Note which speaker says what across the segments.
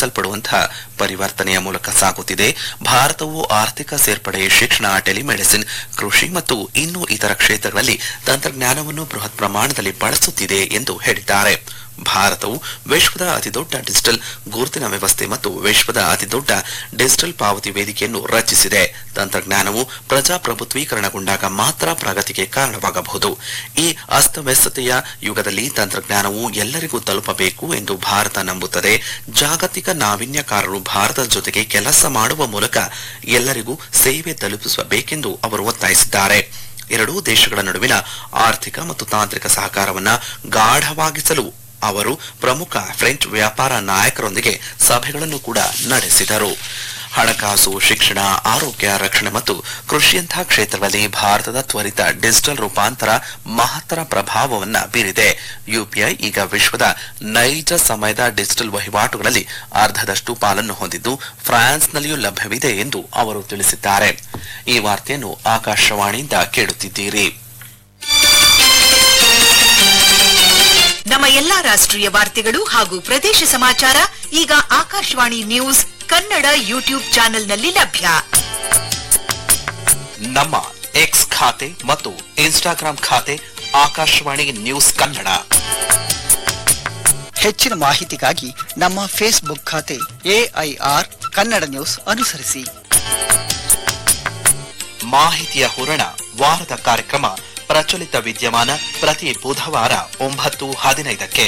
Speaker 1: ನಡೆಸಲ್ಪಡುವಂತಹ ಪರಿವರ್ತನೆಯ ಮೂಲಕ ಸಾಗುತ್ತಿದೆ ಭಾರತವು ಆರ್ಥಿಕ ಸೇರ್ಪಡೆ ಶಿಕ್ಷಣ ಟೆಲಿಮೆಡಿಸಿನ್ ಕೃಷಿ ಮತ್ತು ಇನ್ನೂ ಇತರ ಕ್ಷೇತ್ರಗಳಲ್ಲಿ ತಂತ್ರಜ್ಞಾನವನ್ನು ಬೃಹತ್ ಪ್ರಮಾಣದಲ್ಲಿ ಬಳಸುತ್ತಿದೆ ಎಂದು ಹೇಳಿದ್ದಾರೆ ಭಾರತವು ವಿಶ್ವದ ಅತಿದೊಡ್ಡ ಡಿಜಿಟಲ್ ಗುರುತಿನ ವ್ಯವಸ್ಥೆ ಮತ್ತು ವಿಶ್ವದ ಅತಿದೊಡ್ಡ ಡಿಜಿಟಲ್ ಪಾವತಿ ವೇದಿಕೆಯನ್ನು ರಚಿಸಿದೆ ತಂತ್ರಜ್ಞಾನವು ಪ್ರಜಾಪ್ರಭುತ್ವೀಕರಣಗೊಂಡಾಗ ಮಾತ್ರ ಪ್ರಗತಿಗೆ ಕಾರಣವಾಗಬಹುದು ಈ ಅಸ್ತವ್ಯಸ್ತತೆಯ ಯುಗದಲ್ಲಿ ತಂತ್ರಜ್ಞಾನವು ಎಲ್ಲರಿಗೂ ತಲುಪಬೇಕು ಎಂದು ಭಾರತ ನಂಬುತ್ತದೆ ಜಾಗತಿಕ ನಾವೀನ್ಯಕಾರರು ಭಾರತದ ಜೊತೆಗೆ ಕೆಲಸ ಮಾಡುವ ಮೂಲಕ ಎಲ್ಲರಿಗೂ ಸೇವೆ ತಲುಪಿಸಬೇಕೆಂದು ಅವರು ಒತ್ತಾಯಿಸಿದ್ದಾರೆ ಎರಡೂ ದೇಶಗಳ ನಡುವಿನ ಆರ್ಥಿಕ ಮತ್ತು ತಾಂತ್ರಿಕ ಸಹಕಾರವನ್ನ ಗಾಢವಾಗಿಸಲು ಅವರು ಪ್ರಮುಖ ಫ್ರೆಂಚ್ ವ್ಯಾಪಾರ ನಾಯಕರೊಂದಿಗೆ ಸಭೆಗಳನ್ನು ಕೂಡ ನಡೆಸಿದರು ಹಣಕಾಸು ಶಿಕ್ಷಣ ಆರೋಗ್ಯ ರಕ್ಷಣೆ ಮತ್ತು ಕೃಷಿಯಂತಹ ಕ್ಷೇತ್ರಗಳಲ್ಲಿ ಭಾರತದ ತ್ವರಿತ ಡಿಜಿಟಲ್ ರೂಪಾಂತರ ಮಹತ್ತರ ಪ್ರಭಾವವನ್ನ ಬೀರಿದೆ ಯುಪಿಐ ಈಗ ವಿಶ್ವದ ನೈಜ ಸಮಯದ ಡಿಜಿಟಲ್ ವಹಿವಾಟುಗಳಲ್ಲಿ ಅರ್ಧದಷ್ಟು ಪಾಲನ್ನು ಹೊಂದಿದ್ದು ಫ್ರಾನ್ಸ್ನಲ್ಲಿಯೂ ಲಭ್ಯವಿದೆ ಎಂದು ಅವರು ತಿಳಿಸಿದ್ದಾರೆ ಈ ವಾರ್ತೆಯನ್ನು ಆಕಾಶವಾಣಿಯಿಂದ ಕೇಳುತ್ತಿದ್ದೀರಿ
Speaker 2: ನಮ್ಮ ಎಲ್ಲಾ ರಾಷ್ಟ್ರೀಯ ವಾರ್ತೆಗಳು ಹಾಗೂ ಪ್ರದೇಶ ಸಮಾಚಾರ ಈಗ ಆಕಾಶವಾಣಿ ನ್ಯೂಸ್ ಕನ್ನಡ ಯೂಟ್ಯೂಬ್ ಚಾನೆಲ್ನಲ್ಲಿ ಲಭ್ಯ
Speaker 1: ನಮ್ಮ ಎಕ್ಸ್ ಖಾತೆ ಮತ್ತು ಇನ್ಸ್ಟಾಗ್ರಾಂ ಖಾತೆ ಆಕಾಶವಾಣಿ ನ್ಯೂಸ್ ಕನ್ನಡ
Speaker 3: ಹೆಚ್ಚಿನ ಮಾಹಿತಿಗಾಗಿ ನಮ್ಮ ಫೇಸ್ಬುಕ್ ಖಾತೆ ಎಐಆರ್ ಕನ್ನಡ ನ್ಯೂಸ್ ಅನುಸರಿಸಿ
Speaker 1: ಮಾಹಿತಿಯ ಹೂರಣ ವಾರದ ಕಾರ್ಯಕ್ರಮ ಪ್ರಚಲಿತ ವಿದ್ಯಮಾನ ಪ್ರತಿ ಬುಧವಾರ ಒಂಬತ್ತು ಹದಿನೈದಕ್ಕೆ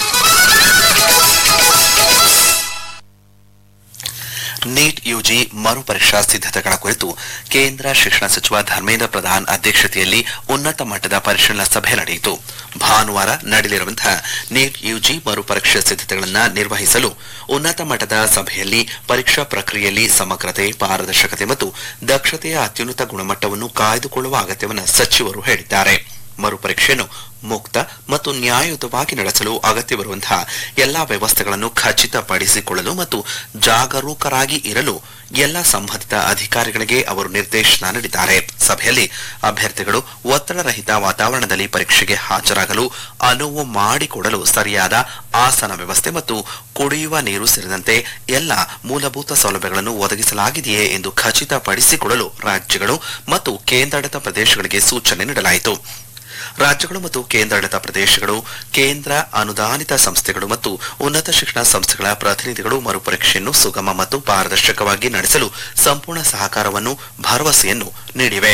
Speaker 1: ನೀಟ್ ಯುಜಿ ಮರುಪರೀಕ್ಷಾ ಸಿದ್ಧತೆಗಳ ಕುರಿತು ಕೇಂದ್ರ ಶಿಕ್ಷಣ ಸಚಿವ ಧರ್ಮೇಂದ್ರ ಪ್ರಧಾನ್ ಅಧ್ಯಕ್ಷತೆಯಲ್ಲಿ ಉನ್ನತ ಮಟ್ಟದ ಪರಿಶೀಲನಾ ಸಭೆ ನಡೆಯಿತು ಭಾನುವಾರ ನಡೆಯಲಿರುವಂತಹ ನೀಟ್ ಯುಜಿ ಮರುಪರೀಕ್ಷಾ ಸಿದ್ಧತೆಗಳನ್ನು ನಿರ್ವಹಿಸಲು ಉನ್ನತ ಮಟ್ಟದ ಸಭೆಯಲ್ಲಿ ಪರೀಕ್ಷಾ ಪ್ರಕ್ರಿಯೆಯಲ್ಲಿ ಸಮಗ್ರತೆ ಪಾರದರ್ಶಕತೆ ಮತ್ತು ದಕ್ಷತೆಯ ಅತ್ಯುನ್ನತ ಗುಣಮಟ್ಟವನ್ನು ಕಾಯ್ದುಕೊಳ್ಳುವ ಅಗತ್ಯವನ್ನು ಸಚಿವರು ಹೇಳಿದ್ದಾರೆ ಮರುಪರೀಕ್ಷೆಯನ್ನು ಮುಕ್ತ ಮತ್ತು ನ್ಯಾಯಯುತವಾಗಿ ನಡೆಸಲು ಅಗತ್ಯವಿರುವಂತಹ ಎಲ್ಲಾ ವ್ಯವಸ್ಥೆಗಳನ್ನು ಖಚಿತಪಡಿಸಿಕೊಳ್ಳಲು ಮತ್ತು ಜಾಗರೂಕರಾಗಿ ಇರಲು ಎಲ್ಲ ಸಂಬಂಧಿತ ಅಧಿಕಾರಿಗಳಿಗೆ ಅವರು ನಿರ್ದೇಶನ ನೀಡಿದ್ದಾರೆ ಸಭೆಯಲ್ಲಿ ಅಭ್ಯರ್ಥಿಗಳು ಒತ್ತಡರಹಿತ ವಾತಾವರಣದಲ್ಲಿ ಪರೀಕ್ಷೆಗೆ ಹಾಜರಾಗಲು ಅನುವು ಮಾಡಿಕೊಡಲು ಸರಿಯಾದ ಆಸನ ವ್ಯವಸ್ಥೆ ಮತ್ತು ಕುಡಿಯುವ ನೀರು ಸೇರಿದಂತೆ ಎಲ್ಲ ಮೂಲಭೂತ ಸೌಲಭ್ಯಗಳನ್ನು ಒದಗಿಸಲಾಗಿದೆಯೇ ಎಂದು ಖಚಿತಪಡಿಸಿಕೊಳ್ಳಲು ರಾಜ್ಯಗಳು ಮತ್ತು ಕೇಂದ್ರಾಡಳಿತ ಪ್ರದೇಶಗಳಿಗೆ ಸೂಚನೆ ನೀಡಲಾಯಿತು ರಾಜ್ಯಗಳು ಮತ್ತು ಕೇಂದ್ರಾಡಳಿತ ಪ್ರದೇಶಗಳು ಕೇಂದ್ರ ಅನುದಾನಿತ ಸಂಸ್ಥೆಗಳು ಮತ್ತು ಉನ್ನತ ಶಿಕ್ಷಣ ಸಂಸ್ಥೆಗಳ ಪ್ರತಿನಿಧಿಗಳು ಮರುಪರೀಕ್ಷೆಯನ್ನು ಸುಗಮ ಮತ್ತು ಪಾರದರ್ಶಕವಾಗಿ ನಡೆಸಲು ಸಂಪೂರ್ಣ ಸಹಕಾರವನ್ನು ಭರವಸೆಯನ್ನು ನೀಡಿವೆ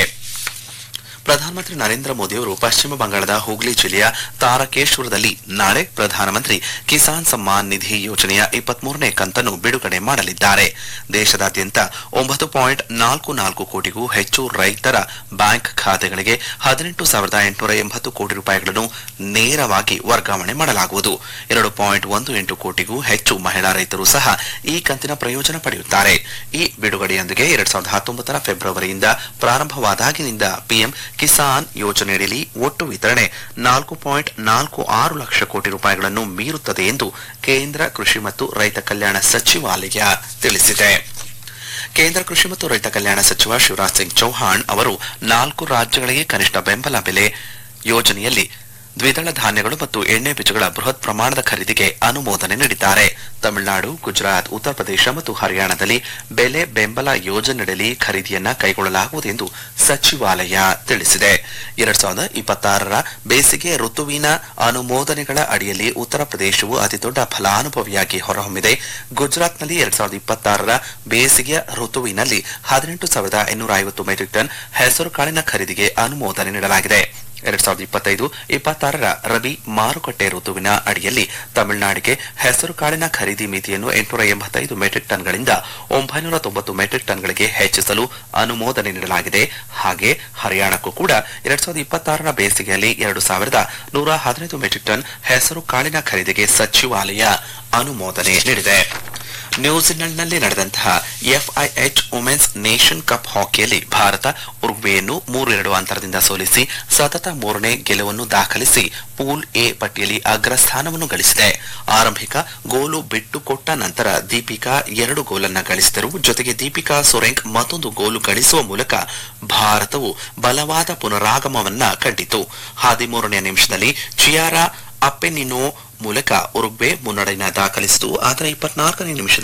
Speaker 1: ಪ್ರಧಾನಮಂತ್ರಿ ನರೇಂದ್ರ ಮೋದಿಯವರು ಪಶ್ಚಿಮ ಬಂಗಾಳದ ಹೂಗ್ಲಿ ಜಿಲ್ಲೆಯ ತಾರಕೇಶ್ವರದಲ್ಲಿ ನಾಳೆ ಪ್ರಧಾನಮಂತ್ರಿ ಕಿಸಾನ್ ಸಮ್ಮಾನ್ ನಿಧಿ ಯೋಜನೆಯ ಇಪ್ಪತ್ಮೂರನೇ ಕಂತನ್ನು ಬಿಡುಗಡೆ ಮಾಡಲಿದ್ದಾರೆ ದೇಶದಾದ್ಯಂತ ಒಂಬತ್ತು ಪಾಯಿಂಟ್ ನಾಲ್ಕು ನಾಲ್ಕು ಕೋಟಿಗೂ ಹೆಚ್ಚು ರೈತರ ಬ್ಯಾಂಕ್ ಖಾತೆಗಳಿಗೆ ಹದಿನೆಂಟು ಸಾವಿರದ ಎಂಟುನೂರ ಎಂಬತ್ತು ಕೋಟಿ ರೂಪಾಯಿಗಳನ್ನು ನೇರವಾಗಿ ವರ್ಗಾವಣೆ ಮಾಡಲಾಗುವುದು ಎರಡು ಪಾಯಿಂಟ್ ಒಂದು ಎಂಟು ಕೋಟಿಗೂ ಹೆಚ್ಚು ಮಹಿಳಾ ರೈತರು ಸಹ ಈ ಕಂತಿನ ಪ್ರಯೋಜನ ಪಡೆಯುತ್ತಾರೆ ಈ ಬಿಡುಗಡೆಯೊಂದಿಗೆ ಎರಡ್ ಸಾವಿರದ ಹತ್ತೊಂಬತ್ತರ ಫೆಬ್ರವರಿಯಿಂದ ಪ್ರಾರಂಭವಾದಾಗಿನಿಂದ ಪಿಎಂ ಕಿಸಾನ್ ಯೋಜನೆಯಡಿಯಲ್ಲಿ ಒಟ್ಟು ವಿತರಣೆ ನಾಲ್ಕು ಪಾಯಿಂಟ್ ನಾಲ್ಕು ಆರು ಲಕ್ಷ ಕೋಟಿ ರೂಪಾಯಿಗಳನ್ನು ಮೀರುತ್ತದೆ ಎಂದು ಕೇಂದ್ರ ಕೃಷಿ ಮತ್ತು ರೈತ ಕಲ್ಯಾಣ ಸಚಿವಾಲಯ ತಿಳಿಸಿದೆ ಕೇಂದ್ರ ಕೃಷಿ ಮತ್ತು ರೈತ ಕಲ್ಯಾಣ ಸಚಿವ ಶಿವರಾಜ್ ಸಿಂಗ್ ಚೌಹಾಣ್ ಅವರು ನಾಲ್ಕು ರಾಜ್ಯಗಳಿಗೆ ಕನಿಷ್ಠ ಬೆಂಬಲ ಬೆಲೆ ಯೋಜನೆಯಲ್ಲಿ ದ್ವಿದಳ ಧಾನ್ಯಗಳು ಮತ್ತು ಎಣ್ಣೆ ಬೀಜಗಳ ಬೃಹತ್ ಪ್ರಮಾಣದ ಖರೀದಿಗೆ ಅನುಮೋದನೆ ನೀಡಿದ್ದಾರೆ ತಮಿಳುನಾಡು ಗುಜರಾತ್ ಉತ್ತರ ಪ್ರದೇಶ ಮತ್ತು ಹರಿಯಾಣದಲ್ಲಿ ಬೆಲೆ ಬೆಂಬಲ ಯೋಜನೆಯಡಿ ಖರೀದಿಯನ್ನ ಕೈಗೊಳ್ಳಲಾಗುವುದು ಎಂದು ಸಚಿವಾಲಯ ತಿಳಿಸಿದೆ ಎರಡ್ ಸಾವಿರದ ಇಪ್ಪತ್ತಾರರ ಬೇಸಿಗೆ ಋತುವಿನ ಅನುಮೋದನೆಗಳ ಅಡಿಯಲ್ಲಿ ಉತ್ತರ ಪ್ರದೇಶವು ಅತಿದೊಡ್ಡ ಫಲಾನುಭವಿಯಾಗಿ ಹೊರಹೊಮ್ಮಿದೆ ಗುಜರಾತ್ನಲ್ಲಿ ಎರಡ್ ಸಾವಿರದ ಇಪ್ಪತ್ತಾರರ ಬೇಸಿಗೆ ಋತುವಿನಲ್ಲಿ ಹದಿನೆಂಟು ಸಾವಿರದ ಇನ್ನೂರ ಐವತ್ತು ಮೆಟ್ರಿಕ್ ಟನ್ ಹೆಸರು ಕಾಳಿನ ಖರೀದಿಗೆ ಅನುಮೋದನೆ ನೀಡಲಾಗಿದೆ ಎರಡ್ ಸಾವಿರದ ಇಪ್ಪತ್ತೈದು ಇಪ್ಪತ್ತಾರರ ರಬಿ ಮಾರುಕಟ್ಟೆ ಋತುವಿನ ಅಡಿಯಲ್ಲಿ ತಮಿಳುನಾಡಿಗೆ ಹೆಸರು ಕಾಳಿನ ಖರೀದಿ ಮಿತಿಯನ್ನು ಎಂಟುನೂರ ಎಂಬತ್ತೈದು ಮೆಟ್ರಿಕ್ ಟನ್ಗಳಿಂದ ಒಂಬೈನೂರ ತೊಂಬತ್ತು ಮೆಟ್ರಿಕ್ ಟನ್ಗಳಿಗೆ ಹೆಚ್ಚಿಸಲು ಅನುಮೋದನೆ ನೀಡಲಾಗಿದೆ ಹಾಗೆ ಹರಿಯಾಣಕ್ಕೂ ಕೂಡ ಎರಡ್ ಸಾವಿರದ ಇಪ್ಪತ್ತಾರರ ಬೇಸಿಗೆಯಲ್ಲಿ ಎರಡು ಸಾವಿರದ ನೂರ ಹದಿನೈದು ಮೆಟ್ರಿಕ್ ಟನ್ ಹೆಸರು ಕಾಳಿನ ಖರೀದಿಗೆ ಸಚಿವಾಲಯ ಅನುಮೋದನೆ ನೀಡಿದೆ ನ್ಯೂಜಿಲೆಂಡ್ನಲ್ಲಿ ನಡೆದಂತಹ ಎಫ್ಐಎಚ್ ವುಮೆನ್ಸ್ ನೇಷನ್ ಕಪ್ ಹಾಕಿಯಲ್ಲಿ ಭಾರತ ಉರುಗ್ವೆಯನ್ನು ಮೂರು ಎರಡು ಅಂತರದಿಂದ ಸೋಲಿಸಿ ಸತತ ಮೂರನೇ ಗೆಲುವನ್ನು ದಾಖಲಿಸಿ ಪೂಲ್ ಎ ಪಟ್ಟಿಯಲ್ಲಿ ಅಗ್ರಸ್ಥಾನವನ್ನು ಗಳಿಸಿದೆ ಆರಂಭಿಕ ಗೋಲು ಬಿಟ್ಟುಕೊಟ್ಟ ನಂತರ ದೀಪಿಕಾ ಎರಡು ಗೋಲನ್ನ ಗಳಿಸಿದರು ಜೊತೆಗೆ ದೀಪಿಕಾ ಸೊರೆಂಕ್ ಮತ್ತೊಂದು ಗೋಲು ಗಳಿಸುವ ಮೂಲಕ ಭಾರತವು ಬಲವಾದ ಪುನರಾಗಮವನ್ನ ಕಂಡಿತು ಹದಿಮೂರನೇ ನಿಮಿಷದಲ್ಲಿ ಚಿಯಾರಾ ಅಪ್ಪೆನಿನೋ ಮೂಲಕ ಉರುಗ್ವೆ ಮುನ್ನಡೆಯನ್ನ ದಾಖಲಿಸಿತು ಆದರೆ ಇಪ್ಪತ್ನಾಲ್ಕನೇ ನಿಮಿಷದ